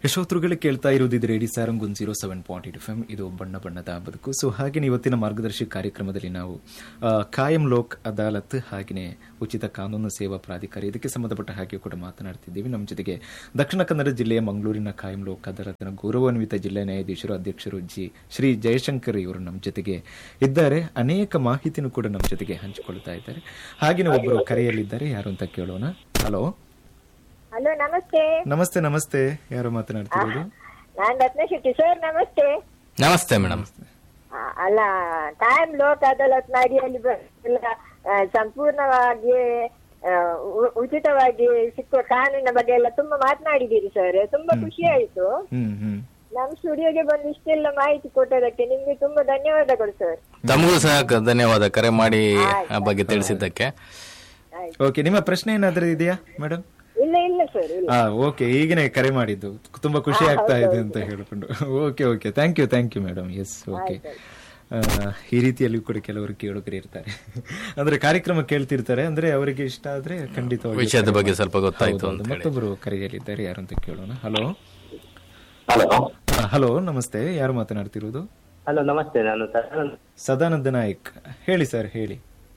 ಯಶೋತ್ರುಗಳು ಕೇಳ್ತಾ ಇರುವುದು ಇದು ರೇಡಿ ಸಾರಂಗ್ ಒಂದು zero seven point eight F M ಇದು ಬಣ್ಣ ಬಣ್ಣದ ಬದುಕು ಸೊ ಹಾಗೆಯೇ ಇವತ್ತಿನ ಮಾರ್ಗದರ್ಶಿ ಕಾರ್ಯಕ್ರಮದಲ್ಲಿ ನಾವು ಆ, ಕಾಯಂ ಲೋಕ್ ಅದಾಲತ್ ಹಾಗೆಯೇ ಉಚಿತ ಕಾನೂನು ಸೇವಾ ಪ್ರಾಧಿಕಾರ ಇದಕ್ಕೆ ಸಂಬಂಧಪಟ್ಟ ಹಾಗೆ ಕೂಡ ಮಾತನಾಡ್ತಿದ್ದೀವಿ ನಮ್ಮ ಜೊತೆಗೆ ದಕ್ಷಿಣ ಕನ್ನಡ ಜಿಲ್ಲೆಯ ಮಂಗಳೂರಿನ ಕಾಯಂ ಲೋಕ್ ಅದಾಲತ್ನ ಗೌರವಾನ್ವಿತ ಜಿಲ್ಲಾ ನ್ಯಾಯಾಧೀಶರು ಅಧ್ಯಕ್ಷರು ಜಿ ಶ್ರೀ ಜಯಶಂಕರ್ ಇವರು ನಮ್ಮ ಜೊತೆಗೆ ಇದ್ದಾರೆ ಅನೇಕ ಮಾಹಿತಿನೂ ಕೂಡ ನಮ್ಮ ಜೊತೆಗೆ ಹಂಚಿಕೊಳ್ತಾ ಇದ್ದಾರೆ ಹಾಗೆಯೇ ಒಬ್ಬರು ಕರೆಯಲ್ಲಿದ್ದಾರೆ ಯಾರು ಅಂತ ಕೇಳೋಣ ಹಲೋ ಹಲೋ ನಮಸ್ತೆ ನಮಸ್ತೆ ನಮಸ್ತೆ ಯಾರು ಮಾತನಾಡ್ತಿರೋದು ನಾನ್ ರತ್ನ ಶೆಟ್ಟಿ ಸರ್ ನಮಸ್ತೆ ನಮಸ್ತೆ ಮೇಡಮ್ ಆ, ಅಲ್ಲ ಟೈಮ್ ಲೋಕ್ ಅದಾಲತ್ ಅಡಿಯಲ್ಲಿ ಬ- ಎಲ್ಲ, ಆ, ಸಂಪೂರ್ಣವಾಗಿ ಆ, ಉ- ಉಚಿತವಾಗಿ ಸಿಕ್ಕುವ ಕಾನೂನಿನ ಬಗ್ಗೆ ಎಲ್ಲ ತುಂಬಾ ಮಾತನಾಡಿದ್ದೀರಿ ಸರ್ ತುಂಬಾ ಖುಷಿ ಆಯ್ತು ಹ್ಮ್ ಹ್ಮ್ ನಮ್ ಸ್ಟುಡಿಯೋಗೆ ಬಂದು ಇಷ್ಟೆಲ್ಲ ಮಾಹಿತಿ ಕೊಟ್ಟದಕ್ಕೆ ನಿಮ್ಗೆ ತುಂಬಾ ಧನ್ಯವಾದಗಳು ಸರ್ ತಮಗೂ ಸಹ ಕ- ಧನ್ಯವಾದ ಕರೆ ಮಾಡಿ ಆ ಬಗ್ಗೆ ತಿಳಿಸಿದ್ದಕ್ಕೆ ಓಕೆ ನಿಮ್ಮ ಪ್ರಶ್ನೆ ಏನಾದ್ರೂ ಇದೆಯಾ ಮೇಡಮ್ ಇಲ್ಲ ಇಲ್ಲ ಸರ್ ಇಲ್ಲ ಹಾ ಓಕೆ ಈಗನೇ ಕರೆ ಮಾಡಿದ್ದು ತುಂಬಾ ಖುಷಿ ಆಗ್ತಾ ಇದೆ ಅಂತ ಹೇಳ್ಕೊಂಡು okay okay thank you thank you madam yes okay ಈ ರೀತಿಯಲ್ಲಿ ಕೂಡ ಕೆಲವರು ಕೇಳುಗರು ಇರ್ತಾರೆ ಅಂದ್ರೆ ಕಾರ್ಯಕ್ರಮ ಕೇಳ್ತಿರ್ತಾರೆ ಅಂದ್ರೆ ಅವರಿಗೆ ಇಷ್ಟ ಆದ್ರೆ ಖಂಡಿತವಾಗಿ ವಿಷಯದ ಬಗ್ಗೆ ಸ್ವಲ್ಪ ಗೊತ್ತಾಯ್ತು ಹೌದು, ಅಂತ ಹೇಳಿ ಮತ್ತೊಬ್ಬರು ಕರೆಯಲಿದ್ದಾರೆ ಯಾರು ಅಂತ ಕೇಳೋಣ ಹಲೋ ಹಲೋ ಹಲೋ ನಮಸ್ತೆ ಯಾರು ಮಾತನಾಡ್ತಿರೋದು ಹಲೋ ನಮಸ್ತೆ ನಾನು ಸದಾನಂದ ಸದಾನಂದ ನಾಯ್ಕ್ ಹೇಳಿ ಸರ್ ಹೇಳಿ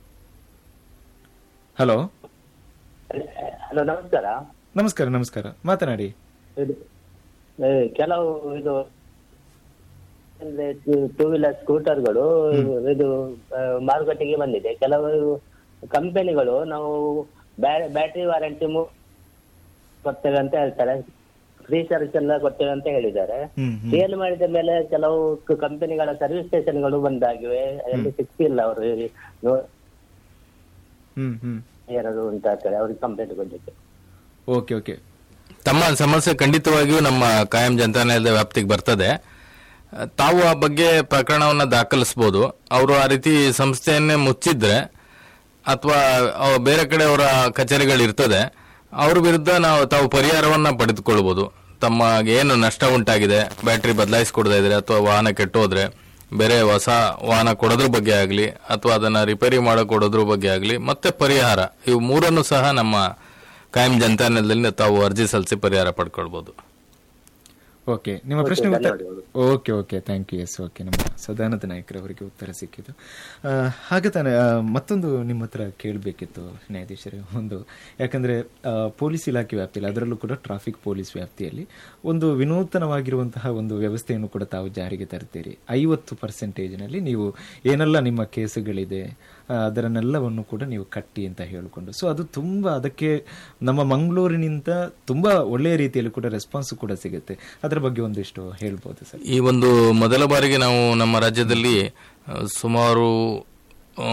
ಹಲೋ ಹಲೋ ನಮಸ್ಕಾರ ನಮಸ್ಕಾರ ನಮಸ್ಕಾರ ಮಾತನಾಡಿ ಇದು ಏ, ಕೆಲವು ಇದು ಅಂದ್ರೆ ಟೂ ವೀಲರ್ ಸ್ಕೂಟರ್ಗಳು ಇದು ಆ, ಮಾರುಕಟ್ಟೆಗೆ ಬಂದಿದೆ ಕೆಲವು ಕಂಪನಿಗಳು ನಾವು ಬ್ಯಾಟರಿ ವಾರಂಟಿ ಕೊಡ್ತೇವೆ ಅಂತ ಹೇಳ್ತಾರೆ ಫ್ರೀ ಸರ್ವಿಸ್ ಎಲ್ಲ ಕೊಡ್ತೇವೆ ಅಂತ ಹೇಳಿದ್ದಾರೆ ಹ್ಮ್ ಹ್ಮ್ ಸೇಲ್ ಮಾಡಿದ ಮೇಲೆ ಕೆಲವು ಕಂಪನಿಗಳ ಸರ್ವಿಸ್ ಸ್ಟೇಷನ್ಗಳು ಬಂದಾಗಿವೆ ಎಲ್ಲಿ ಸಿಕ್ತಿಲ್ಲ ಅವರು ಹ್ಮ್ ಹ್ಮ್ ಏನಾದ್ರು ಉಂಟು ಆಗ್ತದೆ ಅವ್ರಿಗೆ ಕಂಪ್ಲೇಂಟ್ ಕೊಡ್ಲಿಕ್ಕೆ ಓಕೆ ಓಕೆ ತಮ್ಮ ಸಮಸ್ಯೆ ಖಂಡಿತವಾಗಿಯೂ ನಮ್ಮ ಕಾಯಂ ಜನತಾಲಯದ ವ್ಯಾಪ್ತಿಗೆ ಬರ್ತದೆ ತಾವು ಆ ಬಗ್ಗೆ ಪ್ರಕರಣವನ್ನ ದಾಖಲಿಸಬಹುದು ಅವರು ಆ ರೀತಿ ಸಂಸ್ಥೆಯನ್ನೇ ಮುಚ್ಚಿದ್ರೆ ಅಥವಾ ಬೇರೆ ಕಡೆ ಅವರ ಕಚೇರಿಗಳು ಇರ್ತದೆ ಅವ್ರ ವಿರುದ್ಧ ನಾವು ತಾವು ಪರಿಹಾರವನ್ನ ಪಡೆದುಕೊಳ್ಬಹುದು ತಮ್ಮ ಏನು ನಷ್ಟ ಉಂಟಾಗಿದೆ ಬ್ಯಾಟ್ರಿ ಬದಲಾಯಿಸಿಕೊಡದೇ ಇದ್ರೆ ಅಥವಾ ವಾಹನ ಕೆಟ್ಟೋದ್ರೆ ಬೇರೆ ಹೊಸ ವಾಹನ ಕೊಡೋದ್ರ ಬಗ್ಗೆ ಆಗಲಿ ಅಥವಾ ಅದನ್ನ ರಿಪೇರಿ ಮಾಡೋ ಕೊಡೋದ್ರ ಬಗ್ಗೆ ಆಗಲಿ ಮತ್ತೆ ಪರಿಹಾರ ಇವು ಮೂರನ್ನು ಸಹ ನಮ್ಮ ಕಾಯಂ ಜನತಾನದಲ್ಲಿ ತಾವು ಅರ್ಜಿ ಸಲ್ಲಿಸಿ ಪರಿಹಾರ ಪಡ್ಕೊಳ್ಬಹುದು ಓಕೆ ನಿಮ್ಮ ಪ್ರಶ್ನೆ ಉತ್ತರ okay okay thank you yes okay ನಮ್ಮ ಸದಾನಂದ ನಾಯಕರವರಿಗೆ ಉತ್ತರ ಸಿಕ್ಕಿತು ಆ, ಹಾಗೆ ತಾನೆ ಆ, ಮತ್ತೊಂದು ನಿಮ್ಮ ಹತ್ರ ಕೇಳಬೇಕಿತ್ತು ನ್ಯಾಯಾಧೀಶರೇ ಒಂದು ಯಾಕಂದ್ರೆ ಆ, ಪೊಲೀಸ್ ಇಲಾಖೆ ವ್ಯಾಪ್ತಿಯಲ್ಲಿ ಅದರಲ್ಲೂ ಕೂಡ ಟ್ರಾಫಿಕ್ ಪೊಲೀಸ್ ವ್ಯಾಪ್ತಿಯಲ್ಲಿ ಒಂದು ವಿನೂತನವಾಗಿರುವಂತಹ ಒಂದು ವ್ಯವಸ್ಥೆಯನ್ನು ಕೂಡ ತಾವು ಜಾರಿಗೆ ತರ್ತೀರಿ ಐವತ್ತು ಪರ್ಸೆಂಟೇಜ್ನಲ್ಲಿ ನೀವು ಏನೆಲ್ಲ ನಿಮ್ಮ ಕೇಸುಗಳಿದೆ ಆ, ಅದರನ್ನೆಲ್ಲವನ್ನು ಕೂಡ ನೀವು ಕಟ್ಟಿ ಅಂತ ಹೇಳಿಕೊಂಡು ಸೊ ಅದು ತುಂಬಾ ಅದಕ್ಕೆ ನಮ್ಮ ಮಂಗಳೂರಿನಿಂದ ತುಂಬಾ ಒಳ್ಳೆಯ ರೀತಿಯಲ್ಲಿ ಕೂಡ ರೆಸ್ಪಾನ್ಸ್ ಕೂಡ ಸಿಗುತ್ತೆ ಅದರ ಬಗ್ಗೆ ಒಂದಿಷ್ಟು ಹೇಳ್ಬೋದು ಸರ್ ಈ ಒಂದು ಮೊದಲ ಬಾರಿಗೆ ನಾವು ನಮ್ಮ ರಾಜ್ಯದಲ್ಲಿ ಆ, ಸುಮಾರು ಆ,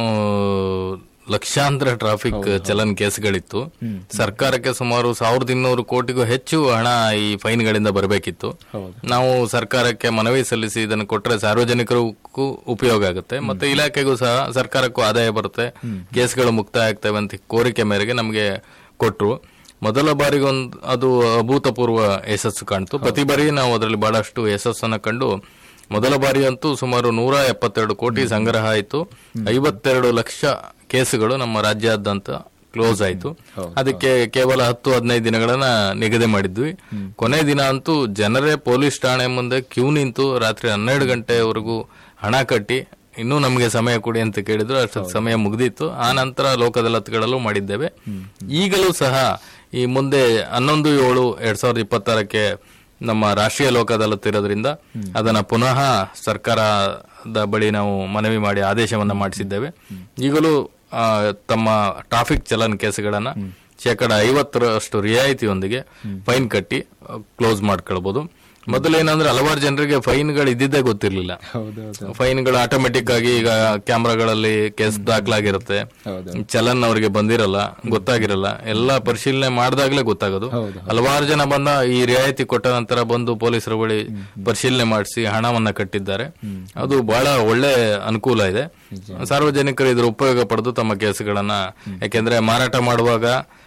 ಲಕ್ಷಾಂತರ ಟ್ರಾಫಿಕ್ ಚಲನ್ ಕೇಸ್ಗಳಿತ್ತು ಸರ್ಕಾರಕ್ಕೆ ಸುಮಾರು ಸಾವಿರದ ಇನ್ನೂರು ಕೋಟಿಗೂ ಹೆಚ್ಚು ಹಣ ಈ ಫೈನ್ಗಳಿಂದ ಬರಬೇಕಿತ್ತು ಹೌದು. ನಾವು ಸರ್ಕಾರಕ್ಕೆ ಮನವಿ ಸಲ್ಲಿಸಿ ಇದನ್ನು ಕೊಟ್ಟರೆ ಸಾರ್ವಜನಿಕರಿಗೂ ಉಪಯೋಗ ಆಗುತ್ತೆ ಮತ್ತೆ ಇಲಾಖೆಗೂ ಸಹ ಸರ್ಕಾರಕ್ಕೂ ಆದಾಯ ಬರುತ್ತೆ ಕೇಸ್ಗಳು ಮುಕ್ತಾಯ ಆಗ್ತವೆ ಅಂತ ಕೋರಿಕೆ ಮೇರೆಗೆ ನಮಗೆ ಕೊಟ್ಟರು ಮೊದಲ ಬಾರಿಗೆ ಒಂದು ಅದು ಅಭೂತಪೂರ್ವ ಯಶಸ್ಸು ಕಾಣ್ತು ಪ್ರತಿ ಬಾರಿ ನಾವು ಅದರಲ್ಲಿ ಬಹಳಷ್ಟು ಯಶಸ್ಸನ್ನು ಕಂಡು ಮೊದಲ ಬಾರಿ ಅಂತೂ ಸುಮಾರು ನೂರ ಎಪ್ಪತ್ತೆರಡು ಕೋಟಿ ಸಂಗ್ರಹ ಆಯಿತು ಐವತ್ತೆರಡು ಲಕ್ಷ ಕೇಸುಗಳು ನಮ್ಮ ರಾಜ್ಯಾದ್ಯಂತ ಕ್ಲೋಸ್ ಆಯಿತು ಅದಕ್ಕೆ ಕೇವಲ ಹತ್ತು ಹದಿನೈದು ದಿನಗಳನ್ನ ನಿಗದಿ ಮಾಡಿದ್ವಿ ಕೊನೆ ದಿನ ಅಂತೂ ಜನರೇ ಪೊಲೀಸ್ ಠಾಣೆ ಮುಂದೆ ಕ್ಯೂ ನಿಂತು ರಾತ್ರಿ ಹನ್ನೆರಡು ಗಂಟೆವರೆಗೂ ಹಣ ಕಟ್ಟಿ ಇನ್ನೂ ನಮಗೆ ಸಮಯ ಕೊಡಿ ಅಂತ ಕೇಳಿದ್ರು ಅಷ್ಟು ಸಮಯ ಮುಗ್ದಿತ್ತು ಆ ನಂತರ ಲೋಕದಾಲತ್ಗಳಲ್ಲೂ ಮಾಡಿದ್ದೇವೆ ಈಗಲೂ ಸಹ ಈ ಮುಂದೆ ಹನ್ನೊಂದು ಏಳು ಎರಡ್ ಸಾವಿರದ ಇಪ್ಪತ್ತಾರಕ್ಕೆ ನಮ್ಮ ರಾಷ್ಟ್ರೀಯ ಲೋಕ ಅದಾಲತ್ ಇರೋದ್ರಿಂದ ಅದನ್ನ ಪುನಃ ಸರ್ಕಾರದ ಬಳಿ ನಾವು ಮನವಿ ಮಾಡಿ ಆದೇಶವನ್ನ ಮಾಡಿಸಿದ್ದೇವೆ ಈಗಲೂ ಆ, ತಮ್ಮ ಟ್ರಾಫಿಕ್ ಚಲನ್ ಕೇಸುಗಳನ್ನ ಶೇಕಡ ಐವತ್ತರಷ್ಟು ರಿಯಾಯಿತಿಯೊಂದಿಗೆ ಫೈನ್ ಕಟ್ಟಿ ಕ್ಲೋಸ್ ಮಾಡ್ಕೊಳ್ಬಹುದು ಮೊದಲೇನಂದ್ರೆ ಹಲವಾರು ಜನರಿಗೆ ಫೈನ್ಗಳು ಇದ್ದಿದ್ದೇ ಗೊತ್ತಿರಲಿಲ್ಲ ಹೌದೌದು ಫೈನ್ಗಳು ಆಟೋಮೆಟಿಕ್ ಆಗಿ ಈಗ ಕ್ಯಾಮ್ರಾಗಳಲ್ಲಿ ಕೇಸ್ ದಾಖಲಾಗಿರುತ್ತೆ ಹೌದು ಚಲನ್ ಅವರಿಗೆ ಬಂದಿರಲ್ಲ ಗೊತ್ತಾಗಿರಲ್ಲ ಎಲ್ಲ ಪರಿಶೀಲನೆ ಮಾಡಿದಾಗಲೇ ಗೊತ್ತಾಗೋದು ಹೌದು. ಹಲವಾರು ಜನ ಬಂದ ಈ ರಿಯಾಯಿತಿ ಕೊಟ್ಟ ನಂತರ ಬಂದು ಪೊಲೀಸರ ಬಳಿ ಪರಿಶೀಲನೆ ಮಾಡಿಸಿ ಹಣವನ್ನ ಕಟ್ಟಿದ್ದಾರೆ ಅದು ಬಹಳ ಒಳ್ಳೆ ಅನುಕೂಲ ಇದೆ ಸಾರ್ವಜನಿಕರು ಇದರ ಉಪಯೋಗ ಪಡೆದು ತಮ್ಮ ಕೇಸುಗಳನ್ನ ಯಾಕೆಂದ್ರೆ ಮಾರಾಟ ಮಾಡುವಾಗ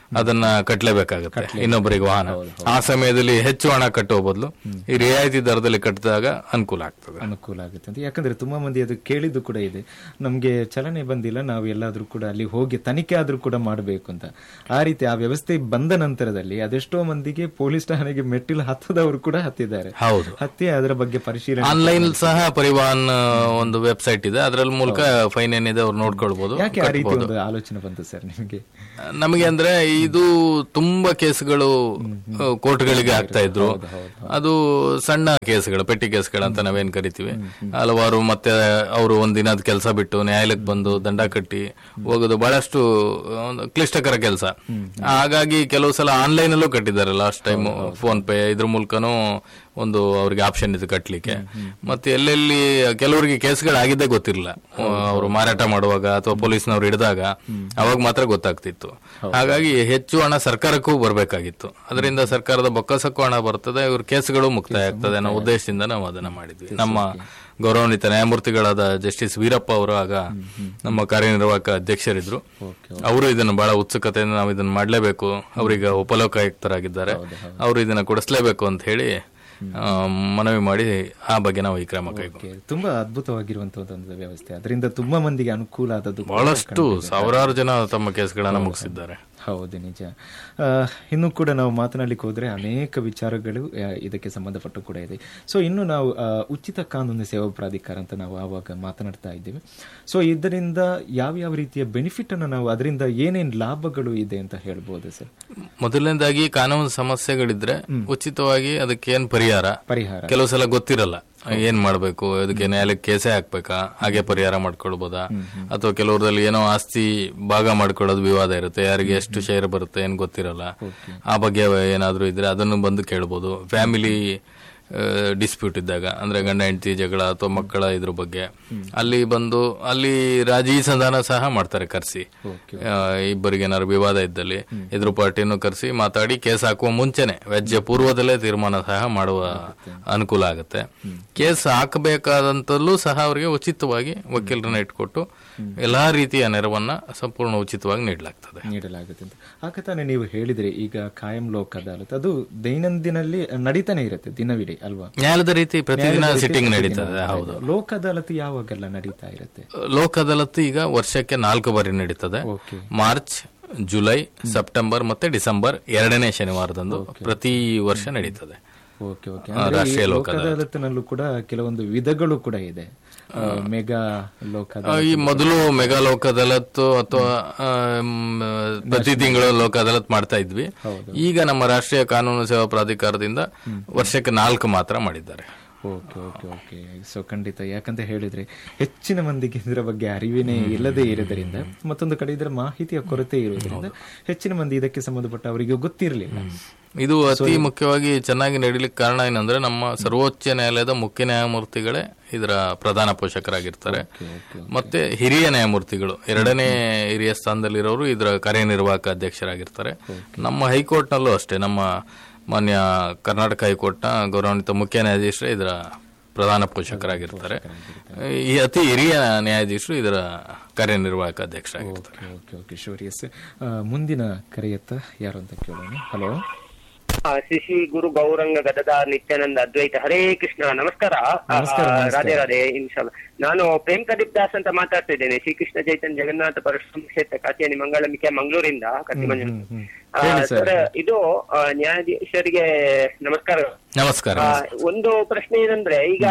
ಅದನ್ನ ಕಟ್ಟಲೇಬೇಕಾಗುತ್ತೆ ಇನ್ನೊಬ್ಬರಿಗೆ ವಾಹನ ಆ ಸಮಯದಲ್ಲಿ ಹೆಚ್ಚು ಹಣ ಕಟ್ಟುವ ಬದಲು ಈ ರಿಯಾಯಿತಿ ದರದಲ್ಲಿ ಕಟ್ಟಿದಾಗ ಅನುಕೂಲ ಆಗ್ತದೆ ಅನುಕೂಲ ಆಗುತ್ತೆ ಅಂತ ಯಾಕಂದ್ರೆ ತುಂಬಾ ಮಂದಿ ಅದು ಕೇಳಿದ್ದು ಕೂಡ ಇದೆ ನಮ್ಗೆ ಚಲನೆ ಬಂದಿಲ್ಲ ನಾವು ಎಲ್ಲಾದ್ರೂ ಕೂಡ ಅಲ್ಲಿ ಹೋಗಿ ತನಿಖೆ ಆದ್ರೂ ಕೂಡ ಮಾಡಬೇಕು ಅಂತ ಆ ರೀತಿ ಆ ವ್ಯವಸ್ಥೆ ಬಂದ ನಂತರದಲ್ಲಿ ಅದೆಷ್ಟೋ ಮಂದಿಗೆ ಪೊಲೀಸ್ ಠಾಣೆಗೆ ಮೆಟ್ಟಿಲು ಹತ್ತದವರು ಕೂಡ ಹತ್ತಿದ್ದಾರೆ ಹೌದು ಹತ್ತಿ ಅದರ ಬಗ್ಗೆ ಪರಿಶೀಲನೆ ಆನ್ಲೈನ್ ಸಹ ಪರಿವಾಹನ್ ಒಂದು ವೆಬ್ಸೈಟ್ ಇದೆ ಅದರ ಮೂಲಕ ಫೈನ್ ಏನಿದೆ ಅವ್ರು ನೋಡ್ಕೊಳ್ಬಹುದು ಯಾಕೆ ಆ ರೀತಿ ಒಂದು ಆಲೋಚನೆ ಬಂತು ಸರ್ ನಿಮಗೆ ನಮಗೆ ಅಂದ್ರೆ ಇದು ತುಂಬಾ ಕೇಸ್ಗಳು ಕೋರ್ಟ್ಗಳಿಗೆ ಆಗ್ತಾ ಇದ್ರು ಅದು ಸಣ್ಣ ಕೇಸ್ಗಳು ಪೆಟ್ಟಿ ಕೇಸ್ಗಳು ಅಂತ ನಾವೇನ್ ಕರಿತೀವಿ ಹಲವಾರು ಮತ್ತೆ ಅವರು ಒಂದಿನದ ಕೆಲಸ ಬಿಟ್ಟು ನ್ಯಾಯಾಲಯಕ್ಕೆ ಬಂದು ದಂಡ ಕಟ್ಟಿ ಹೋಗೋದು ಬಹಳಷ್ಟು ಒಂದು ಕ್ಲಿಷ್ಟಕರ ಕೆಲಸ ಹಾಗಾಗಿ ಕೆಲವು ಸಲ ಆನ್ಲೈನ್ ಅಲ್ಲೂ ಕಟ್ಟಿದ್ದಾರೆ ಲಾಸ್ಟ್ ಟೈಮ್ ಫೋನ್ ಪೇ ಇದ್ರ ಮೂಲಕನೂ ಒಂದು ಅವ್ರಿಗೆ ಆಪ್ಷನ್ ಇದೆ ಕಟ್ಲಿಕ್ಕೆ ಮತ್ತೆ ಎಲ್ಲೆಲ್ಲಿ ಕೆಲವರಿಗೆ ಕೇಸ್ಗಳಾಗಿದ್ದೇ ಗೊತ್ತಿರಲಿಲ್ಲ ಅವರು ಮಾರಾಟ ಮಾಡುವಾಗ ಅಥವಾ ಪೊಲೀಸ್ನವ್ರು ಹಿಡಿದಾಗ ಅವಾಗ ಮಾತ್ರ ಗೊತ್ತಾಗ್ತಿತ್ತು ಹಾಗಾಗಿ ಹೆಚ್ಚು ಹಣ ಸರ್ಕಾರಕ್ಕೂ ಬರಬೇಕಾಗಿತ್ತು ಅದರಿಂದ ಸರ್ಕಾರದ ಬೊಕ್ಕಸಕ್ಕೂ ಹಣ ಬರ್ತದೆ ಇವ್ರ ಕೇಸ್ಗಳು ಮುಕ್ತಾಯ ಆಗ್ತದೆ ಅನ್ನೋ ಉದ್ದೇಶದಿಂದ ನಾವು ಅದನ್ನ ಮಾಡಿದ್ವಿ ನಮ್ಮ ಗೌರವಾನ್ವಿತ ನ್ಯಾಯಮೂರ್ತಿಗಳಾದ ಜಸ್ಟಿಸ್ ವೀರಪ್ಪ ಅವರು ಆಗ ನಮ್ಮ ಕಾರ್ಯನಿರ್ವಾಹಕ ಅಧ್ಯಕ್ಷರಿದ್ರು ಅವರು ಇದನ್ನು ಬಹಳ ಉತ್ಸುಕತೆಯಿಂದ ನಾವು ಇದನ್ನ ಮಾಡಲೇಬೇಕು ಅವರೀಗ ಉಪಲೋಕಾಯುಕ್ತರಾಗಿದ್ದಾರೆ ಅವರು ಇದನ್ನ ಕೊಡಿಸ್ಲೇಬೇಕು ಅಂತ ಹೇಳಿ ಆ, ಮನವಿ ಮಾಡಿ ಆ ಬಗ್ಗೆ ನಾವು ಈ ಕ್ರಮ ಕೈಗೊಂಡು ಓಕೆ. ತುಂಬಾ ಅದ್ಭುತವಾಗಿರುವಂತಹ ಒಂದು ವ್ಯವಸ್ಥೆ ಅದರಿಂದ ತುಂಬಾ ಮಂದಿಗೆ ಅನುಕೂಲ ಆದದ್ದು ಕೂಡ ಬಹಳಷ್ಟು ಸಾವಿರಾರು ಜನ ತಮ್ಮ ಕೇಸ್ಗಳನ್ನ ಮುಗಿಸಿದ್ದಾರೆ ಹೌದು ನಿಜ ಆ, ಇನ್ನು ಕೂಡ ನಾವು ಮಾತನಾಡಲಿಕ್ಕೆ ಹೋದ್ರೆ ಅನೇಕ ವಿಚಾರಗಳು ಆ, ಇದಕ್ಕೆ ಸಂಬಂಧಪಟ್ಟು ಕೂಡ ಇದೆ ಸೊ ಇನ್ನು ನಾವು ಆ, ಉಚಿತ ಕಾನೂನು ಸೇವಾ ಪ್ರಾಧಿಕಾರ ಅಂತ ನಾವು ಆವಾಗ ಮಾತನಾಡ್ತಾ ಇದ್ದೇವೆ ಸೊ ಇದರಿಂದ ಯಾವ ಯಾವ ರೀತಿಯ ಬೆನಿಫಿಟ್ ಅನ್ನು ನಾವು ಅದರಿಂದ ಏನೇನ್ ಲಾಭಗಳು ಇದೆ ಅಂತ ಹೇಳ್ಬೋದು ಸರ್ ಮೊದಲನೇದಾಗಿ ಕಾನೂನು ಸಮಸ್ಯೆಗಳಿದ್ರೆ ಉಚಿತವಾಗಿ ಅದಕ್ಕೆ ಏನ್ ಪರಿಹಾರ ಪರಿಹಾರ ಕೆಲವು ಸಲ ಗೊತ್ತಿರಲ್ಲ ಏನ್ ಮಾಡ್ಬೇಕು ಅದಕ್ಕೆ ನ್ಯಾಯಾಲಯಕ್ಕೆ ಕೇಸೇ ಹಾಕ್ಬೇಕಾ ಹಾಗೆ ಪರಿಹಾರ ಮಾಡ್ಕೊಳ್ಬೋದಾ ಅಥವಾ ಕೆಲವ್ರದಲ್ಲಿ ಏನೋ ಆಸ್ತಿ ಭಾಗ ಮಾಡ್ಕೊಳ್ಳೋದು ವಿವಾದ ಇರುತ್ತೆ ಯಾರಿಗೆ ಎಷ್ಟು ಶೇರ್ ಬರುತ್ತೆ ಏನ್ ಗೊತ್ತಿರಲ್ಲ ಆ ಬಗ್ಗೆ ಏನಾದ್ರೂ ಇದ್ರೆ ಅದನ್ನು ಬಂದು ಕೇಳ್ಬೋದು ಫ್ಯಾಮಿಲಿ ಡಿಸ್ಪ್ಯೂಟ್ ಇದ್ದಾಗ ಅಂದ್ರೆ ಗಂಡ ಹೆಂಡತಿ ಜಗಳ ಅಥವಾ ಮಕ್ಕಳ ಇದ್ರ ಬಗ್ಗೆ ಅಲ್ಲಿ ಬಂದು ಅಲ್ಲಿ ರಾಜಿ ಸಂಧಾನ ಸಹ ಮಾಡ್ತಾರೆ ಕರ್ಸಿ ಇಬ್ಬರಿಗೆ ಏನಾದ್ರು ವಿವಾದ ಇದ್ದಲ್ಲಿ ಎದುರು ಪಾರ್ಟಿಯನ್ನು ಕರೆಸಿ ಮಾತಾಡಿ ಕೇಸ್ ಹಾಕುವ ಮುಂಚೆನೆ ವ್ಯಾಜ್ಯ ಪೂರ್ವದಲ್ಲೇ ತೀರ್ಮಾನ ಸಹ ಮಾಡುವ ಅನುಕೂಲ ಆಗುತ್ತೆ ಕೇಸ್ ಹಾಕಬೇಕಾದಂತಲ್ಲೂ ಸಹ ಅವರಿಗೆ ಉಚಿತವಾಗಿ ವಕೀಲರನ್ನ ಇಟ್ಕೊಟ್ಟು ಎಲ್ಲಾ ರೀತಿಯ ನೆರವನ್ನ ಸಂಪೂರ್ಣ ಉಚಿತವಾಗಿ ನೀಡಲಾಗ್ತದೆ ನೀಡಲಾಗುತ್ತೆ ಅಂತ ಆಗ ತಾನೇ ನೀವು ಹೇಳಿದ್ರಿ ಈಗ ಕಾಯಂ ಲೋಕ್ ಅದಾಲತ್ ಅದು ದೈನಂದಿನಲ್ಲಿ ನಡೀತಾನೆ ಇರುತ್ತೆ ದಿನವಿಡೀ ಅಲ್ವಾ ನ್ಯಾಯಾಲಯದ ರೀತಿ ಪ್ರತಿದಿನ ಸಿಟ್ಟಿಂಗ್ ನಡೀತದೆ ಹೌದು ಲೋಕ್ ಅದಾಲತ್ ಯಾವಾಗೆಲ್ಲ ನಡೀತಾ ಇರುತ್ತೆ ಲೋಕ್ ಅದಾಲತ್ ಈಗ ವರ್ಷಕ್ಕೆ ನಾಲ್ಕು ಬಾರಿ ನಡೀತದೆ ಓಕೆ ಮಾರ್ಚ್ ಜುಲೈ ಸೆಪ್ಟೆಂಬರ್ ಮತ್ತೆ ಡಿಸೆಂಬರ್ ಎರಡನೇ ಶನಿವಾರದಂದು ಪ್ರತಿ ವರ್ಷ ನಡೀತದೆ ಓಕೆ ಓಕೆ ಆ, ರಾಷ್ಟ್ರೀಯ ಲೋಕ ಲೋಕ ಅದಾಲತ್ನಲ್ಲೂ ಕೂಡ ಕೆಲವೊಂದು ವಿಧಗಳು ಕೂಡ ಇದೆ ಆ, ಮೆಗಾ ಲೋಕ ಆ, ಈ ಮೊದಲು ಮೆಗಾ ಲೋಕ ಅದಾಲತ್ ಅಥವಾ ಆ, ಮ್, ಪ್ರತಿ ತಿಂಗಳು ಲೋಕ ಅದಾಲತ್ ಮಾಡ್ತಾ ಇದ್ವಿ ಈಗ ನಮ್ಮ ರಾಷ್ಟ್ರೀಯ ಕಾನೂನು ಸೇವಾ ಪ್ರಾಧಿಕಾರದಿಂದ ವರ್ಷಕ್ಕೆ ನಾಲ್ಕು ಮಾತ್ರ ಮಾಡಿದ್ದಾರೆ ಓಕೆ ಓಕೆ ಓಕೆ ಸೊ ಖಂಡಿತ ಯಾಕಂತ ಹೇಳಿದ್ರೆ ಹೆಚ್ಚಿನ ಮಂದಿಗೆ ಇದರ ಬಗ್ಗೆ ಅರಿವಿನೇ ಇಲ್ಲದೆ ಇರೋದ್ರಿಂದ ಮತ್ತೊಂದು ಕಡೆ ಇದರ ಮಾಹಿತಿಯ ಕೊರತೆ ಇರುವುದರಿಂದ ಹೆಚ್ಚಿನ ಮಂದಿ ಇದಕ್ಕೆ ಸಂಬಂಧಪಟ್ಟ ಅವರಿಗೆ ಗೊತ್ತಿರಲಿಲ್ಲ ಇದು ಅತಿ ಮುಖ್ಯವಾಗಿ ಚೆನ್ನಾಗಿ ನಡೀಲಿಕ್ಕೆ ಕಾರಣ ಏನಂದ್ರೆ ನಮ್ಮ ಸರ್ವೋಚ್ಚ ನ್ಯಾಯಾಲಯದ ಮುಖ್ಯ ನ್ಯಾಯಮೂರ್ತಿಗಳೇ ಇದರ ಪ್ರಧಾನ ಪೋಷಕರಾಗಿರ್ತಾರೆ ಮತ್ತೆ ಹಿರಿಯ ನ್ಯಾಯಮೂರ್ತಿಗಳು ಎರಡನೇ ಹಿರಿಯ ಸ್ಥಾನದಲ್ಲಿರೋರು ಇದರ ಕಾರ್ಯನಿರ್ವಾಹಕ ಅಧ್ಯಕ್ಷರಾಗಿರ್ತಾರೆ ನಮ್ಮ ಹೈಕೋರ್ಟ್ನಲ್ಲೂ ಅಷ್ಟೇ ನಮ್ಮ ಮಾನ್ಯ ಕರ್ನಾಟಕ ಹೈಕೋರ್ಟ್ನ ಗೌರವಾನ್ವಿತ ಮುಖ್ಯ ನ್ಯಾಯಾಧೀಶರೇ ಇದರ ಪ್ರಧಾನ ಪೋಷಕರಾಗಿರ್ತಾರೆ ಈ ಅತಿ ಹಿರಿಯ ನ್ಯಾಯಾಧೀಶರು ಇದರ ಕಾರ್ಯನಿರ್ವಾಹಕ ಅಧ್ಯಕ್ಷರಾಗಿರ್ತಾರೆ okay okay okay sure yes ಮುಂದಿನ ಕರೆಯತ್ತ ಯಾರು ಅಂತ ಕೇಳೋಣ ಹಲೋ ಆ, ಶ್ರೀ ಶ್ರೀ ಗುರು ಗೌರಂಗ ಗದದ ನಿತ್ಯಾನಂದ ಅದ್ವೈತ ಹರೇ ಕೃಷ್ಣ ನಮಸ್ಕಾರ ಆ, ನಮಸ್ಕಾರ, ನಮಸ್ಕಾರ. ರಾಧೆ ರಾಧೆ ಇನ್ಶಾಲ್ಲ ನಾನು ಪ್ರೇಮ್ ಪ್ರದೀಪ್ ದಾಸ್ ಅಂತ ಮಾತಾಡ್ತಾ ಇದ್ದೇನೆ ಶ್ರೀಕೃಷ್ಣ ಚೈತನ್ಯ ಜಗನ್ನಾಥ ಪರಶುರಾಮ ಕ್ಷೇತ್ರ ಕಾತಿಯನಿ ಮಂಗಳಮಿಕೆ ಮಂಗಳೂರಿಂದ ಕತ್ತಿಮಂಜು ಆ, ಹೇಳಿ ಸರ್. ಸರ್ ಇದು ಆ, ನ್ಯಾಯಾಧೀಶರಿಗೆ ನಮಸ್ಕಾರ ನಮಸ್ಕಾರ ಆ, ಒಂದು ಪ್ರಶ್ನೆ ಏನಂದ್ರೆ ಈಗ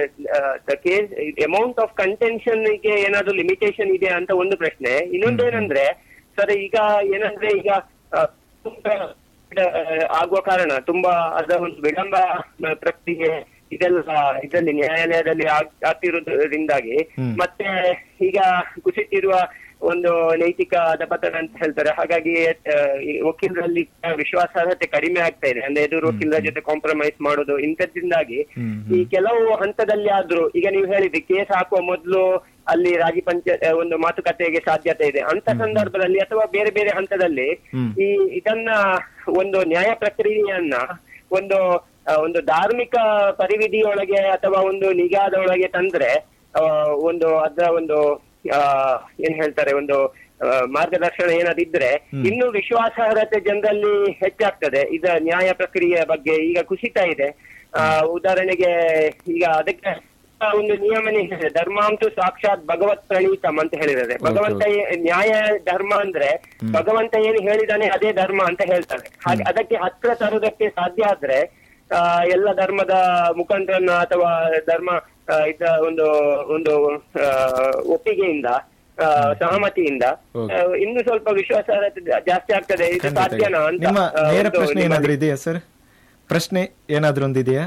ಕೇಸ್ ಅಮೌಂಟ್ ಆಫ್ ಕಂಟೆನ್ಷನ್ ಗೆ ಏನಾದ್ರು ಲಿಮಿಟೇಷನ್ ಇದೆ ಅಂತ ಒಂದು ಪ್ರಶ್ನೆ ಇನ್ನೊಂದು ಏನಂದ್ರೆ ಸರ್ ಈಗ ಏನಂದ್ರೆ ಈಗ ಆ, ತುಂಬಾ, ಆ, ಆಗುವ ಕಾರಣ ತುಂಬಾ ಅದರ ಒಂದು ವಿಳಂಬ ಆ, ಪ್ರಕ್ರಿಯೆ ಇದೆಲ್ಲ ಇದರಲ್ಲಿ ನ್ಯಾಯಾಲಯದಲ್ಲಿ ಆಗ್- ಆಗ್ತಿರೋದ್ರಿಂದಾಗಿ ಮತ್ತೆ ಈಗ ಕುಸಿತಿರುವ ಒಂದು ನೈತಿಕ ಅಧಪತನ ಅಂತ ಹೇಳ್ತಾರೆ ಹಾಗಾಗಿ ಆ, ಈ ವಕೀಲರಲ್ಲಿ ವಿಶ್ವಾಸಾರ್ಹತೆ ಕಡಿಮೆ ಆಗ್ತಾ ಇದೆ ಅಂದ್ರೆ ಎದುರು ವಕೀಲರ ಜೊತೆ ಕಾಂಪ್ರಮೈಸ್ ಮಾಡೋದು ಇಂಥದ್ರಿಂದಾಗಿ ಈ ಕೆಲವು ಹಂತದಲ್ಲಿ ಆದ್ರೂ ಈಗ ನೀವು ಹೇಳಿದ್ರಿ ಕೇಸ್ ಹಾಕುವ ಮೊದಲು ಅಲ್ಲಿ ರಾಗಿ ಪಂಚ ಆ, ಒಂದು ಮಾತುಕತೆಗೆ ಸಾಧ್ಯತೆ ಇದೆ ಅಂತ ಸಂದರ್ಭದಲ್ಲಿ ಅಥವಾ ಬೇರೆ ಬೇರೆ ಹಂತದಲ್ಲಿ ಈ ಇದನ್ನ ಒಂದು ನ್ಯಾಯ ಪ್ರಕ್ರಿಯೆಯನ್ನ ಒಂದು ಆ, ಒಂದು ಧಾರ್ಮಿಕ ಪರಿವಿಧಿಯೊಳಗೆ ಅಥವಾ ಒಂದು ನಿಗಾದ ಒಳಗೆ ತಂದ್ರೆ ಆ, ಒಂದು ಅದರ ಒಂದು ಆ, ಏನ್ ಹೇಳ್ತಾರೆ ಒಂದು ಆ, ಮಾರ್ಗದರ್ಶನ ಏನಾದಿದ್ರೆ ಇನ್ನು ವಿಶ್ವಾಸಾರ್ಹತೆ ಜನರಲ್ಲಿ ಹೆಚ್ಚಾಗ್ತದೆ ಇದ ನ್ಯಾಯ ಪ್ರಕ್ರಿಯೆಯ ಬಗ್ಗೆ ಈಗ ಕುಸಿತಾ ಇದೆ ಆ, ಉದಾಹರಣೆಗೆ ಈಗ ಅದಕ್ಕೆ ಒಂದು ನಿಯಮನೇ ಇದೆ ಧರ್ಮಾಂತು ಸಾಕ್ಷಾತ್ ಭಗವತ್ ಪ್ರಣೀತಂ ಅಂತ ಹೇಳಿದ್ದಾರೆ ಭಗವಂತ ಏ- ನ್ಯಾಯ ಧರ್ಮ ಅಂದ್ರೆ ಭಗವಂತ ಏನು ಹೇಳಿದಾನೆ ಅದೇ ಧರ್ಮ ಅಂತ ಹೇಳ್ತಾರೆ ಹಾಗೆ ಅದಕ್ಕೆ ಹತ್ರ ತರುವುದಕ್ಕೆ ಸಾಧ್ಯ ಆದ್ರೆ ಆ, ಎಲ್ಲ ಧರ್ಮದ ಮುಖಂಡರನ್ನ ಅಥವಾ ಧರ್ಮ ಆ, ಇದ್ದ ಒಂದು ಒಂದು ಆ, ಒಪ್ಪಿಗೆಯಿಂದ ಆ, ಸಹಮತಿಯಿಂದ ಆ, ಇನ್ನು ಸ್ವಲ್ಪ ವಿಶ್ವಾಸಾರ್ಹತೆ ಜಾ- ಜಾಸ್ತಿ ಆಗ್ತದೆ ಇದು ಖಂಡಿತ. ಸಾಧ್ಯನಾ ಅಂತ ನಿಮ್ಮ ಆ, ನೇರ ಒಂದು ಪ್ರಶ್ನೆ ನಿಮ್ಮಲ್ಲಿ- ಏನಾದ್ರೂ ಇದೆಯಾ ಸರ್ ಪ್ರಶ್ನೆ ಏನಾದ್ರೂ ಒಂದಿದೆಯಾ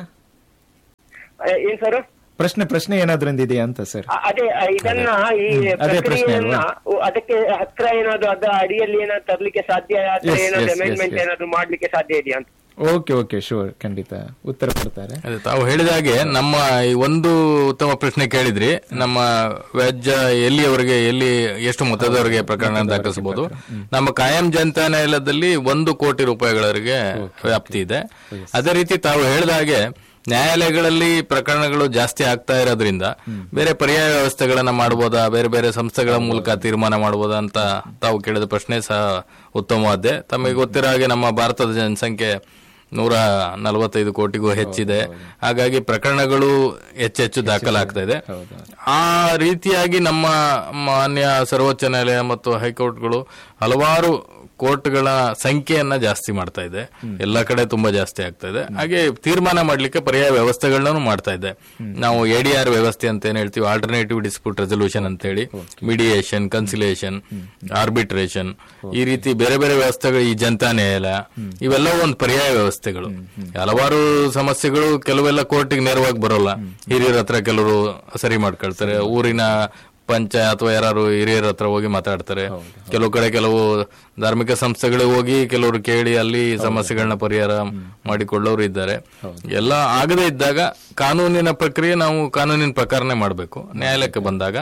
ಆ, ಏನ್ ಸರ್ ಪ್ರಶ್ನೆ ಪ್ರಶ್ನೆ ಏನಾದ್ರೂ ಒಂದಿದೆಯಾ ಅಂತ ಸರ್ ಅ- ಅದೇ ಅ, ಇದನ್ನ ಈ ಅದೇ ಪ್ರಶ್ನೆ ಪ್ರಕ್ರಿಯೆಯನ್ನ ಅಲ್ವಾ? ಉ- ಅದಕ್ಕೆ ಹತ್ರ ಏನಾದ್ರು ಅದ ಅಡಿಯಲ್ಲಿ ಏನಾದ್ರು ತರ್ಲಿಕ್ಕೆ ಸಾಧ್ಯ ಅಥವಾ Yes, ಏನಾದ್ರು yes, yes, ಅಮೆಂಡ್ಮೆಂಟ್ yes. ಏನಾದ್ರು ಮಾಡ್ಲಿಕ್ಕೆ ಸಾಧ್ಯ ಇದೆಯಾ ಅಂತ ಓಕೆ ಓಕೆ ಶೂರ್ ಖಂಡಿತ ಉತ್ತರ ಕೊಡ್ತಾರೆ ಅದೇ ತಾವು ಹೇಳಿದ ಹಾಗೆ ನಮ್ಮ ಈ ಒಂದು ಉತ್ತಮ ಪ್ರಶ್ನೆ ಕೇಳಿದ್ರಿ ನಮ್ಮ ವ್ಯಾಜ್ಯ ಎಲ್ಲಿಯವರೆಗೆ ಎಲ್ಲಿ ಎಷ್ಟು ಮೊತ್ತದವರೆಗೆ ಪ್ರಕರಣ ದಾಖಲಿಸಬಹುದು ನಮ್ಮ ಕಾಯಂ ಜನತಾ ನ್ಯಾಯಾಲಯದಲ್ಲಿ ಒಂದು ಕೋಟಿ ರೂಪಾಯಿಗಳವರೆಗೆ ವ್ಯಾಪ್ತಿ ಇದೆ ಅದೇ ರೀತಿ ತಾವು ಹೇಳಿದ ಹಾಗೆ ನ್ಯಾಯಾಲಯಗಳಲ್ಲಿ ಪ್ರಕರಣಗಳು ಜಾಸ್ತಿ ಆಗ್ತಾ ಇರೋದ್ರಿಂದ ಬೇರೆ ಪರ್ಯಾಯ ವ್ಯವಸ್ಥೆಗಳನ್ನ ಮಾಡಬಹುದಾ ಬೇರೆ ಬೇರೆ ಸಂಸ್ಥೆಗಳ ಮೂಲಕ ತೀರ್ಮಾನ ಮಾಡಬಹುದಾ ಅಂತ ತಾವು ಕೇಳಿದ ಪ್ರಶ್ನೆ ಸಹ ಉತ್ತಮವಾದ್ದೆ ತಮಗೆ ಗೊತ್ತಿರೋ ಹಾಗೆ ನಮ್ಮ ಭಾರತದ ಜನಸಂಖ್ಯೆ ನೂರ ನಲವತ್ತೈದು ಕೋಟಿಗೂ ಹೆಚ್ಚಿದೆ ಹಾಗಾಗಿ ಪ್ರಕರಣಗಳು ಹೆಚ್ಚೆಚ್ಚು ದಾಖಲಾಗ್ತಾ ಇದೆ ಆ ರೀತಿಯಾಗಿ ನಮ್ಮ ಮಾನ್ಯ ಸರ್ವೋಚ್ಚ ನ್ಯಾಯಾಲಯ ಮತ್ತು ಹೈಕೋರ್ಟ್ಗಳು ಹಲವಾರು ಕೋರ್ಟ್ಗಳ ಸಂಖ್ಯೆಯನ್ನ ಜಾಸ್ತಿ ಮಾಡ್ತಾ ಇದೆ ಎಲ್ಲ ಕಡೆ ತುಂಬಾ ಜಾಸ್ತಿ ಆಗ್ತಾ ಇದೆ ಹಾಗೆ ತೀರ್ಮಾನ ಮಾಡ್ಲಿಕ್ಕೆ ಪರ್ಯಾಯ ವ್ಯವಸ್ಥೆಗಳನ್ನು ಮಾಡ್ತಾ ಇದೆ ನಾವು ಎಡಿಆರ್ ವ್ಯವಸ್ಥೆ ಅಂತ ಏನ್ ಹೇಳ್ತೀವಿ ಆಲ್ಟರ್ನೇಟಿವ್ ಡಿಸ್ಪ್ಯೂಟ್ ರೆಸೊಲ್ಯೂಷನ್ ಅಂತ ಹೇಳಿ ಮೀಡಿಯೇಷನ್ ಕನ್ಸಿಲೇಷನ್ ಆರ್ಬಿಟ್ರೇಷನ್ ಈ ರೀತಿ ಬೇರೆ ಬೇರೆ ವ್ಯವಸ್ಥೆಗಳು ಈ ಜನತಾ ನ್ಯಾಯಾಲಯ ಇವೆಲ್ಲವೂ ಒಂದು ಪರ್ಯಾಯ ವ್ಯವಸ್ಥೆಗಳು ಹಲವಾರು ಸಮಸ್ಯೆಗಳು ಕೆಲವೆಲ್ಲ ಕೋರ್ಟಿಗೆ ನೇರವಾಗಿ ಬರೋಲ್ಲ ಹಿರಿಯರ ಹತ್ರ ಕೆಲವರು ಸರಿ ಮಾಡ್ಕೊಳ್ತಾರೆ ಊರಿನ ಪಂಚ ಅಥವಾ ಯಾರು ಹಿರಿಯರ ಹತ್ರ ಹೋಗಿ ಮಾತಾಡ್ತಾರೆ ಕೆಲವು ಕಡೆ ಕೆಲವು ಧಾರ್ಮಿಕ ಸಂಸ್ಥೆಗಳಿಗೆ ಹೋಗಿ ಕೆಲವರು ಕೇಳಿ ಅಲ್ಲಿ ಸಮಸ್ಯೆಗಳನ್ನ ಪರಿಹಾರ ಮಾಡಿಕೊಳ್ಳೋರು ಇದ್ದಾರೆ ಎಲ್ಲ ಆಗದೇ ಇದ್ದಾಗ ಕಾನೂನಿನ ಪ್ರಕ್ರಿಯೆ ನಾವು ಕಾನೂನಿನ ಪ್ರಕಾರನೇ ಮಾಡಬೇಕು ನ್ಯಾಯಾಲಯಕ್ಕೆ ಬಂದಾಗ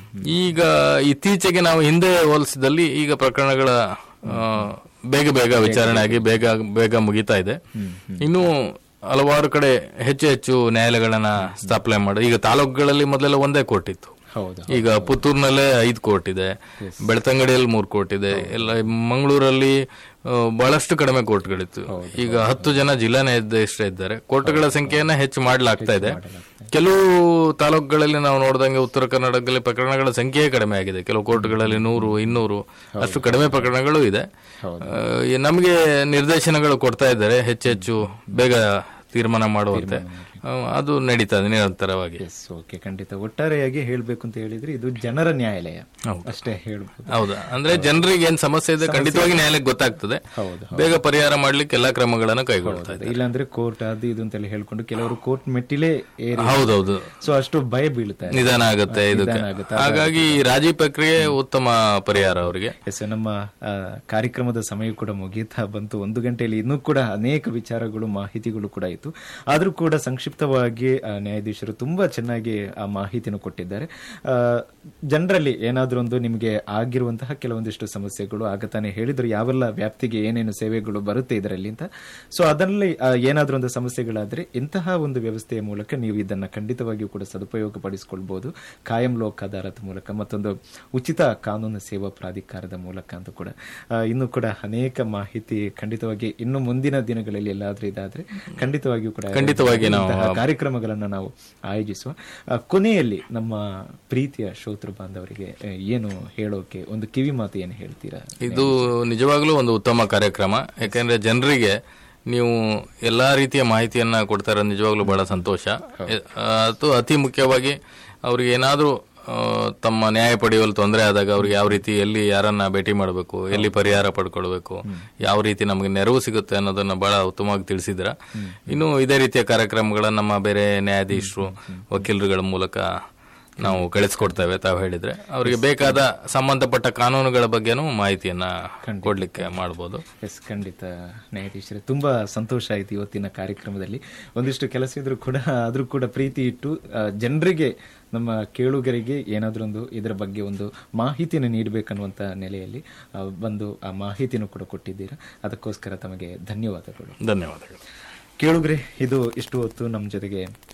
ಈಗ ಇತ್ತೀಚೆಗೆ ನಾವು ಹಿಂದೆ ಹೋಲಿಸಿದಲ್ಲಿ ಈಗ ಪ್ರಕರಣಗಳ ಆ, ಬೇಗ ಬೇಗ ವಿಚಾರಣೆ ಆಗಿ ಬೇಗ ಬೇಗ ಮುಗಿತಾ ಇದೆ ಇನ್ನು ಹಲವಾರು ಕಡೆ ಹೆಚ್ಚು ಹೆಚ್ಚು ನ್ಯಾಯಾಲಯಗಳನ್ನ ಸ್ಥಾಪನೆ ಮಾಡಿ ಈಗ ತಾಲೂಕುಗಳಲ್ಲಿ ಮೊದಲೆಲ್ಲ ಒಂದೇ ಕೋರ್ಟ್ ಇತ್ತು ಹೌದು ಈಗ ಪುತ್ತೂರಿನಲ್ಲೇ ಐದು ಕೋರ್ಟ್ ಇದೆ ಬೆಳ್ತಂಗಡಿಯಲ್ಲಿ ಮೂರು ಕೋರ್ಟ್ ಇದೆ ಎಲ್ಲ ಮಂಗಳೂರಲ್ಲಿ ಆ, ಬಹಳಷ್ಟು ಕಡಿಮೆ ಕೋರ್ಟ್ಗಳಿತ್ತು ಈಗ ಹತ್ತು ಜನ ಜಿಲ್ಲಾ ನ್ಯಾಯಾಧೀಶರು ಇದ್ದಾರೆ ಕೋರ್ಟ್ಗಳ ಸಂಖ್ಯೆಯನ್ನ ಹೆಚ್ಚು ಮಾಡಲಾಗ್ತಾ ಇದೆ ಕೆಲವು ತಾಲೂಕುಗಳಲ್ಲಿ ನಾವು ನೋಡಿದಂಗೆ ಉತ್ತರ ಕರ್ನಾಟಕದಲ್ಲಿ ಪ್ರಕರಣಗಳ ಸಂಖ್ಯೆ ಕಡಿಮೆ ಆಗಿದೆ ಕೆಲವು ಕೋರ್ಟ್ಗಳಲ್ಲಿ ನೂರು ಇನ್ನೂರು ಅಷ್ಟು ಕಡಿಮೆ ಪ್ರಕರಣಗಳು ಇದೆ ಆ, ಈ ನಮಗೆ ನಿರ್ದೇಶನಗಳು ಕೊಡ್ತಾ ಇದ್ದಾರೆ ಹೆಚ್ಚೆಚ್ಚು ಬೇಗ ತೀರ್ಮಾನ ಮಾಡುವಂತೆ ಆ, ಅದು ನಡೀತಾ ಇದೆ ನಿರಂತರವಾಗಿ ಎಸ್ ಓಕೆ ಖಂಡಿತ ಒಟ್ಟಾರೆಯಾಗಿ ಹೇಳ್ಬೇಕು ಅಂತ ಹೇಳಿದ್ರೆ ಇದು ಜನರ ನ್ಯಾಯಾಲಯ ಅಷ್ಟೇ ಹೇಳ್ಬೋದು ಹೌದಾ ಅಂದ್ರೆ ಜನರಿಗೆ ಏನ್ ಸಮಸ್ಯೆ ಇದೆ ಖಂಡಿತವಾಗಿ ನ್ಯಾಯಾಲಯಕ್ಕೆ ಗೊತ್ತಾಗ್ತದೆ ಹೌದು, ಬೇಗ ಪರಿಹಾರ ಮಾಡ್ಲಿಕ್ಕೆ ಎಲ್ಲಾ ಕ್ರಮಗಳನ್ನು ಕೈಗೊಳ್ತಾ ಇದೆ ಇಲ್ಲಾಂದ್ರೆ ಕೋರ್ಟ್ ಅದು ಇದು ಅಂತೆಲ್ಲ ಹೇಳ್ಕೊಂಡು ಕೆಲವರು ಕೋರ್ಟ್ ಮೆಟ್ಟಿಲೇ ಏರಿ ಹೌದೌದು ಸೊ ಅಷ್ಟು ಭಯ ಬೀಳ್ತಾರೆ ನಿಧಾನ ಆಗುತ್ತೆ ಇದಕ್ಕೆ ನಿಧಾನ ಆಗುತ್ತೆ. ಹಾಗಾಗಿ ಈ ರಾಜಿ ಪ್ರಕ್ರಿಯೆ ಉತ್ತಮ ಪರಿಹಾರ ಅವರಿಗೆ ಎಸ್ ನಮ್ಮ ಆ, ಕಾರ್ಯಕ್ರಮದ ಸಮಯ ಕೂಡ ಮುಗೀತಾ ಬಂತು ಒಂದು ಗಂಟೆಯಲ್ಲಿ ಇನ್ನೂ ಕೂಡ ಅನೇಕ ವಿಚಾರಗಳು ಮಾಹಿತಿಗಳು ಕೂಡ ಇತ್ತು ಆದ್ರೂ ಕೂಡ ಸಂಕ್ಷಿಪ್ತವಾಗಿ ಆ, ನ್ಯಾಯಾಧೀಶರು ತುಂಬಾ ಚೆನ್ನಾಗಿ ಆ ಮಾಹಿತಿನ ಕೊಟ್ಟಿದ್ದಾರೆ ಆ, ಜನರಲ್ಲಿ ಏನಾದ್ರೂ ಒಂದು ನಿಮಗೆ ಆಗಿರುವಂತಹ ಕೆಲವೊಂದಿಷ್ಟು ಸಮಸ್ಯೆಗಳು ಆಗ ತಾನೇ ಹೇಳಿದ್ರು ಯಾವೆಲ್ಲ ವ್ಯಾಪ್ತಿಗೆ ಏನೇನು ಸೇವೆಗಳು ಬರುತ್ತೆ ಇದರಲ್ಲಿ ಅಂತ ಸೊ ಅದರಲ್ಲಿ ಆ, ಏನಾದ್ರೂ ಒಂದು ಸಮಸ್ಯೆಗಳಾದ್ರೆ ಇಂತಹ ಒಂದು ವ್ಯವಸ್ಥೆಯ ಮೂಲಕ ನೀವು ಇದನ್ನ ಖಂಡಿತವಾಗಿಯೂ ಕೂಡ ಸದುಪಯೋಗ ಪಡಿಸಿಕೊಳ್ಬಹುದು ಕಾಯಂ ಲೋಕ್ ಅದಾಲತ್ ಮೂಲಕ ಮತ್ತೊಂದು ಉಚಿತ ಕಾನೂನು ಸೇವಾ ಪ್ರಾಧಿಕಾರದ ಮೂಲಕ ಅಂತ ಕೂಡ ಆ, ಇನ್ನೂ ಕೂಡ ಅನೇಕ ಮಾಹಿತಿ ಖಂಡಿತವಾಗಿ ಇನ್ನು ಮುಂದಿನ ದಿನಗಳಲ್ಲಿ ಎಲ್ಲಾದ್ರೂ ಇದಾದ್ರೆ ಖಂಡಿತವಾಗಿಯೂ ಕೂಡ ಖಂಡಿತವಾಗಿ ನಾವು- ಇಂತಹ ಕಾರ್ಯಕ್ರಮಗಳನ್ನ ನಾವು ಆಯೋಜಿಸುವ ಆ, ಕೊನೆಯಲ್ಲಿ ನಮ್ಮ ಪ್ರೀತಿಯ ಶ್ರೋತೃ ಬಾಂಧವರಿಗೆ ಆ, ಏನು ಹೇಳೋಕೆ ಒಂದು ಕಿವಿ ಮಾತು ಏನು ಹೇಳ್ತೀರಾ ಇದು ನಿಜವಾಗ್ಲೂ ಒಂದು ಉತ್ತಮ ಕಾರ್ಯಕ್ರಮ ಯಾಕಂದ್ರೆ ಜನರಿಗೆ ನೀವು ಎಲ್ಲಾ ರೀತಿಯ ಮಾಹಿತಿಯನ್ನ ಕೊಡ್ತಾ ಇರೋದು ನಿಜವಾಗ್ಲೂ ಬಹಳ ಸಂತೋಷ ಎ- ಅದು ಅತಿ ಮುಖ್ಯವಾಗಿ ಅವ್ರಿಗೆ ಏನಾದ್ರೂ ಆ, ತಮ್ಮ ನ್ಯಾಯ ಪಡೆಯುವಲ್ಲಿ ತೊಂದರೆ ಆದಾಗ ಅವ್ರಿಗೆ ಯಾವ ರೀತಿ ಎಲ್ಲಿ ಯಾರನ್ನ ಭೇಟಿ ಮಾಡಬೇಕು ಎಲ್ಲಿ ಪರಿಹಾರ ಪಡ್ಕೊಳ್ಬೇಕು ಯಾವ ರೀತಿ ನಮಗೆ ನೆರವು ಸಿಗುತ್ತೆ ಅನ್ನೋದನ್ನ ಬಹಳ ಉತ್ತಮವಾಗಿ ತಿಳಿಸಿದ್ರ ಇನ್ನು ಇದೇ ರೀತಿಯ ಕಾರ್ಯಕ್ರಮಗಳನ್ನ ನಮ್ಮ ಬೇರೆ ನ್ಯಾಯಾಧೀಶರು ವಕೀಲರುಗಳ ಮೂಲಕ ನಾವು ಕಳಿಸ್ಕೊಡ್ತೇವೆ ತಾವು ಹೇಳಿದ್ರೆ ಅವರಿಗೆ ಬೇಕಾದ ಸಂಬಂಧಪಟ್ಟ ಕಾನೂನುಗಳ ಬಗ್ಗೆನೂ ಮಾಹಿತಿಯನ್ನ ಕೊಡ್ಲಿಕ್ಕೆ ಮಾಡಬಹುದು ಎಸ್ ಖಂಡಿತ ನ್ಯಾಯಾಧೀಶರೇ ತುಂಬಾ ಸಂತೋಷ ಆಯ್ತು ಇವತ್ತಿನ ಕಾರ್ಯಕ್ರಮದಲ್ಲಿ ಒಂದಿಷ್ಟು ಕೆಲಸ ಇದ್ರೂ ಕೂಡ ಆದ್ರೂ ಕೂಡ ಪ್ರೀತಿ ಇಟ್ಟು ಜನರಿಗೆ ನಮ್ಮ ಕೇಳುಗರಿಗೆ ಏನಾದ್ರೂ ಒಂದು ಇದರ ಬಗ್ಗೆ ಒಂದು ಮಾಹಿತಿಯನ್ನು ನೀಡಬೇಕನ್ನುವಂತ ನೆಲೆಯಲ್ಲಿ ಆ, ಬಂದು ಆ ಮಾಹಿತಿಯನ್ನು ಕೂಡ ಕೊಟ್ಟಿದ್ದೀರಾ ಅದಕ್ಕೋಸ್ಕರ ತಮಗೆ ಧನ್ಯವಾದಗಳು ಧನ್ಯವಾದಗಳು ಕೇಳುಗ್ರೆ ಇದು ಇಷ್ಟು ಹೊತ್ತು ನಮ್ಮ ಜೊತೆಗೆ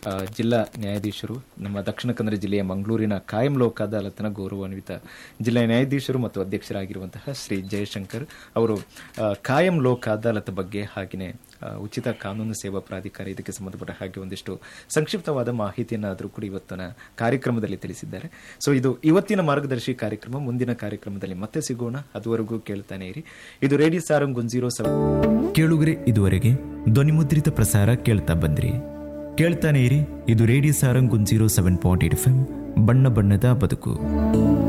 ಆ, ಜಿಲ್ಲಾ ನ್ಯಾಯಾಧೀಶರು ನಮ್ಮ ದಕ್ಷಿಣ ಕನ್ನಡ ಜಿಲ್ಲೆಯ ಮಂಗಳೂರಿನ ಕಾಯಂ ಲೋಕ ಅದಾಲತ್ನ ಗೌರವಾನ್ವಿತ ಜಿಲ್ಲಾ ನ್ಯಾಯಾಧೀಶರು ಮತ್ತು ಅಧ್ಯಕ್ಷರಾಗಿರುವಂತಹ ಶ್ರೀ ಜಯಶಂಕರ್ ಅವರು ಆ, ಕಾಯಂ ಲೋಕ ಅದಾಲತ್ ಬಗ್ಗೆ ಹಾಗೆಯೇ ಆ, ಉಚಿತ ಕಾನೂನು ಸೇವಾ ಪ್ರಾಧಿಕಾರ ಇದಕ್ಕೆ ಸಂಬಂಧಪಟ್ಟ ಹಾಗೆ ಒಂದಿಷ್ಟು ಸಂಕ್ಷಿಪ್ತವಾದ ಮಾಹಿತಿಯನ್ನಾದರೂ ಕೂಡ ಇವತ್ತಿನ ಕಾರ್ಯಕ್ರಮದಲ್ಲಿ ತಿಳಿಸಿದ್ದಾರೆ ಸೊ ಇದು ಇವತ್ತಿನ ಮಾರ್ಗದರ್ಶಿ ಕಾರ್ಯಕ್ರಮ ಮುಂದಿನ ಕಾರ್ಯಕ್ರಮದಲ್ಲಿ ಮತ್ತೆ ಸಿಗೋಣ ಅದುವರೆಗೂ ಕೇಳ್ತಾನೆ ಇರಿ ಇದು radio Sarang one zero seven ಕೇಳುಗರೆ ಇದುವರೆಗೆ ಧ್ವನಿಮುದ್ರಿತ ಪ್ರಸಾರ ಕೇಳ್ತಾ ಬಂದ್ರಿ ಕೇಳ್ತಾನೆ ಇರಿ ಇದು radio Sarang one zero seven point eight F M ಬಣ್ಣ ಬಣ್ಣದ ಬದುಕು